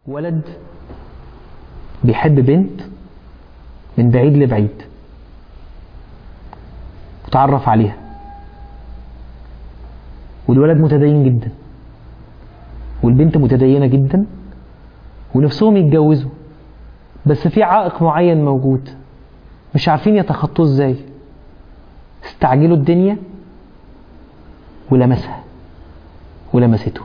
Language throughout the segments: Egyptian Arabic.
ولد بيحب بنت من بعيد لبعيد وتعرف عليها والولد متدين جدا والبنت متدينة جدا ونفسهم يتجوزوا بس في عائق معين موجود مش عارفين يتخطوه ازاي استعجلوا الدنيا ولمسها ولمسته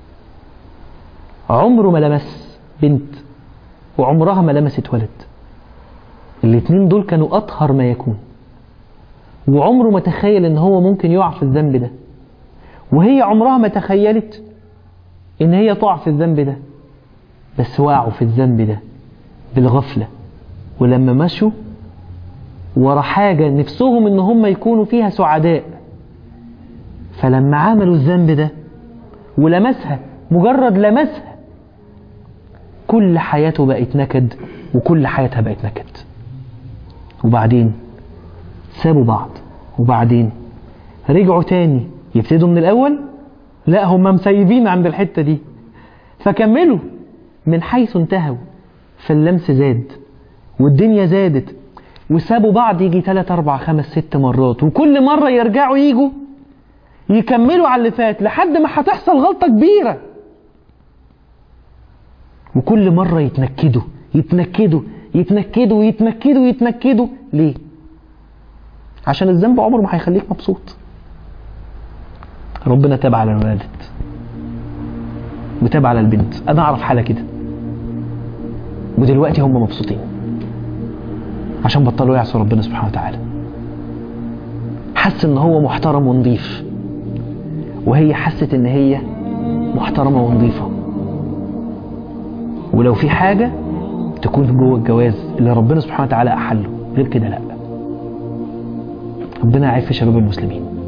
عمره ما لمس بنت وعمرها ما لمست ولد الاتنين دول كانوا أطهر ما يكون وعمره ما تخيل ان هو ممكن يقع في الذنب ده وهي عمرها ما تخيلت ان هي تقع في الذنب ده بس وقعوا في الذنب ده بالغفلة ولما مشوا ورا حاجة نفسهم ان هم يكونوا فيها سعداء فلما عملوا الذنب ده ولمسها مجرد لمسها كل حياته بقت نكد وكل حياتها بقت نكد وبعدين سابوا بعض وبعدين رجعوا تاني يبتدوا من الأول لا هم مسيبين عند الحتة دي فكملوا من حيث انتهوا فاللمس زاد والدنيا زادت وسابوا بعض يجي 3 4 5 6 مرات وكل مرة يرجعوا يجوا يكملوا على اللي فات لحد ما هتحصل غلطة كبيرة وكل مرة يتنكدوا يتنكدوا يتنكدوا يتنكدوا يتنكدوا ليه؟ عشان الذنب عمره ما هيخليك مبسوط ربنا تاب على الولد وتاب على البنت انا اعرف حالة كده ودلوقتي هم مبسوطين عشان بطلوا يعصوا ربنا سبحانه وتعالى حس ان هو محترم ونظيف وهي حست ان هي محترمة ونظيفة ولو في حاجة تكون جوه الجواز اللي ربنا سبحانه وتعالى أحله غير كده لا ربنا يعف شباب المسلمين